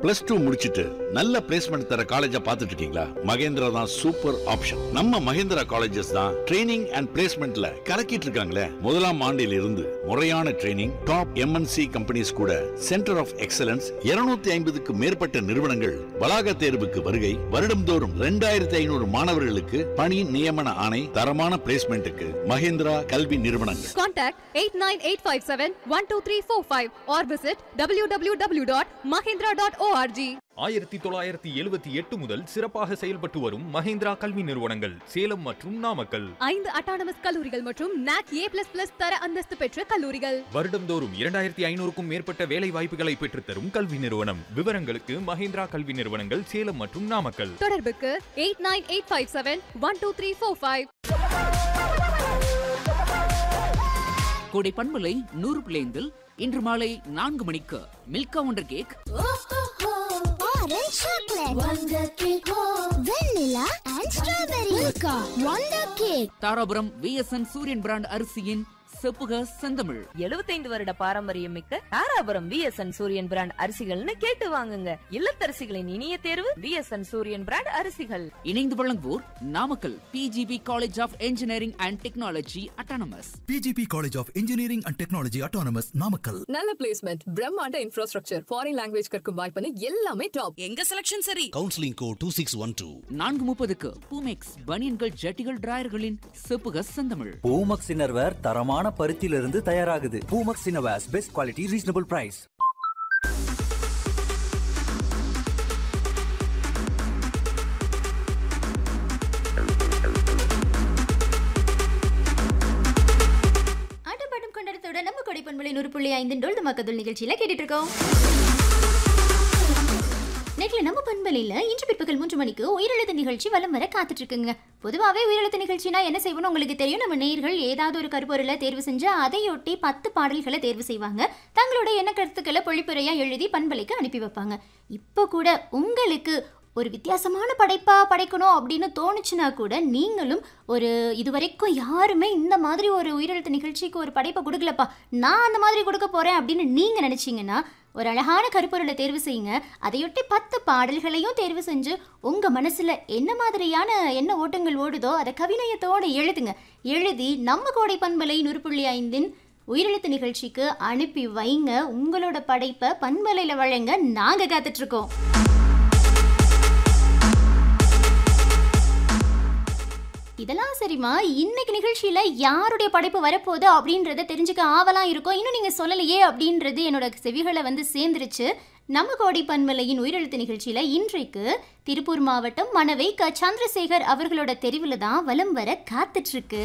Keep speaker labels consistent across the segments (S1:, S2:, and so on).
S1: Plus two முடிச்சிட்டு நல்ல placement தர காலேஜா பார்த்துட்டு இருக்கீங்களா மகேந்திரா தான் சூப்பர் ஆப்ஷன் நம்ம மகேந்திரா காலேஜஸ் தான் ட்ரைனிங் அண்ட் பிளேஸ்மெண்ட்ல கலக்கிட்டு இருக்காங்களே முதலாம் ஆண்டில் இருந்து முறையான ட்ரைனிங் டாப் எம்என்சி கம்பெனிஸ் கூட சென்டர் ஆஃப் எக்ஸலன்ஸ் 250 ஐம்பதுக்கு மேற்பட்ட நிறுவனங்கள் வளாக தேர்வுக்கு வருகை வருடம்தோறும் ரெண்டாயிரத்தி ஐநூறு மாணவர்களுக்கு பணி நியமன ஆணை தரமான பிளேஸ்மெண்ட்டுக்கு மகேந்திரா கல்வி நிறுவனங்கள்
S2: Contact 89857-12345 or visit www.mahindra.org.
S3: ஆயிரத்தி தொள்ளாயிரத்தி எழுபத்தி எட்டு முதல் சிறப்பாக செயல்பட்டு வரும் மஹேந்திரா கல்வி நிறுவனங்கள் சேலம் மற்றும் நாமக்கல்
S2: ஐந்து அட்டானமஸ் கல்லூரிகள் மற்றும் NAC A++ தர அந்தஸ்து பெற்ற கல்லூரிகள்
S3: வருடம்தோறும் இரண்டாயிரத்தி ஐநூறுக்கும் மேற்பட்ட வேலை வாய்ப்புகளை பெற்றுத்தரும் கல்வி நிறுவனம் விவரங்களுக்கு மஹேந்திரா கல்வி நிறுவனங்கள் சேலம் மற்றும் நாமக்கல்
S2: தொடர்புக்கு 89857-12345
S4: கோடை பண்பலை நூறு பிளேந்தில் இன்று மாலை நான்கு மணிக்கு Milka wonder cake
S5: Orange chocolate, Wonder cake, vanilla and strawberry, Milka, Wonder cake.
S4: Dharapuram V S N Suriyan brand அரிசியின் செப்புக செந்தமிழ்
S6: 75 வருட பாரம்பரியம் மிக்க தாராபுரம் விஎஸ்என் சூரியன் பிராண்ட் அரிசிகள்னு கேட்டு வாங்குங்க இல்லத்தரசிகளின் இனிய தேர்வு விஎஸ்என் சூரியன் பிராண்ட் அரிசிகள்
S4: இணைந்து வழங்குவோர் Namakkal P G P college of engineering and technology autonomous
S7: PGP College of Engineering and Technology Autonomous Namakkal.
S8: நல்ல பிளேஸ்மெண்ட் பிரம்மாண்ட இன்ஃப்ராஸ்ட்ரக்சர் ஃபாரின் லாங்குவேஜ் கற்கும் வாய்ப்புன்னு எல்லாமே டாப்
S9: எங்க செலக்ஷன் சரி
S7: Counseling code 2612.
S4: நான்கு முப்பதுக்கு பூமெக்ஸ் பனியன்கள் ஜட்டிகள் டிராயர்களின் செப்புக செந்தமிழ்
S10: பூமக்ஸ் இன்னர்வேர் தரமான பருத்தியிலிருந்து தயாராகுது Poomex innerwears best quality reasonable price
S5: ஆட்டப்பாட்டம் கொண்டாடத்தோட நம்ம கொடை பண்பலை நூறு புள்ளி ஐந்து டோல் மக்கதுள் நிகழ்ச்சியில கேட்டுட்டு இருக்கோம் நேற்று நம்ம பண்பலையில இன்று பிற்பகல் மூன்று மணிக்கு உயிரெழுத்து நிகழ்ச்சி வலம் வர காத்துட்டு இருக்குங்க பொதுவாகவே உயிரெழுத்து நிகழ்ச்சினா என்ன செய்வோம்னு உங்களுக்கு தெரியும் நம்ம நேயர்கள் ஏதாவது ஒரு கருப்பொருளை தேர்வு செஞ்சு அதையொட்டி பத்து பாடல்களை தேர்வு செய்வாங்க தங்களோட எண்ண கருத்துக்களை பொழிப்புரையா எழுதி பண்பலைக்கு அனுப்பி வைப்பாங்க இப்போ கூட உங்களுக்கு ஒரு வித்தியாசமான படைப்பா படைக்கணும் அப்படின்னு தோணுச்சுன்னா கூட நீங்களும் ஒரு இதுவரைக்கும் யாருமே இந்த மாதிரி ஒரு உயிரெழுத்து நிகழ்ச்சிக்கு ஒரு படைப்பை கொடுக்கலப்பா நான் அந்த மாதிரி கொடுக்க போறேன் அப்படின்னு நீங்க நினைச்சீங்கன்னா ஒரு அழகான கருப்பொருளை தேர்வு செய்யுங்க அதையொட்டி பத்து பாடல்களையும் தேர்வு செஞ்சு உங்க மனசுல என்ன மாதிரியான என்ன ஓட்டங்கள் ஓடுதோ அதை கவிநயத்தோடு எழுதுங்க எழுதி நம்ம கோடை பண்பலை நூறு புள்ளி ஐந்தின் உயிரெழுத்து நிகழ்ச்சிக்கு அனுப்பி வைங்க உங்களோட படைப்பை பண்பலையில வழங்க நாங்க காத்துட்டு இருக்கோம் இதெல்லாம் சரிம்மா இன்னைக்கு நிகழ்ச்சியில யாருடைய படைப்பு வரப்போகுது அப்படின்றத தெரிஞ்சுக்க ஆவலா இருக்கும் இன்னும் நீங்க சொல்லலையே அப்படின்றது என்னோட செவிகளை வந்து சேர்ந்துருச்சு நம்ம கோடி பன்மலையின் உயிரெழுத்து நிகழ்ச்சியில இன்றைக்கு திருப்பூர் மாவட்டம் மணவை க சந்திரசேகர் அவர்களோட தெரிவில் தான் வலம் வர காத்துட்டு இருக்கு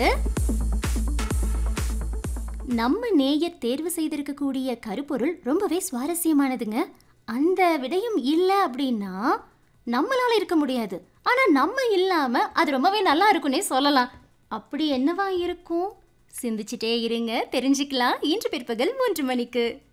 S5: நம்ம நேயர் தேர்வு செய்திருக்கக்கூடிய கருப்பொருள் ரொம்பவே சுவாரஸ்யமானதுங்க அந்த விடயம் இல்லை அப்படின்னா நம்மளால இருக்க முடியாது ஆனா நம்ம இல்லாம அது ரொம்பவே நல்லா இருக்குன்னே சொல்லலாம் அப்படி என்னவா இருக்கும் சிந்திச்சிட்டே இருங்க தெரிஞ்சுக்கலாம் இன்று பிற்பகல் மூன்று மணிக்கு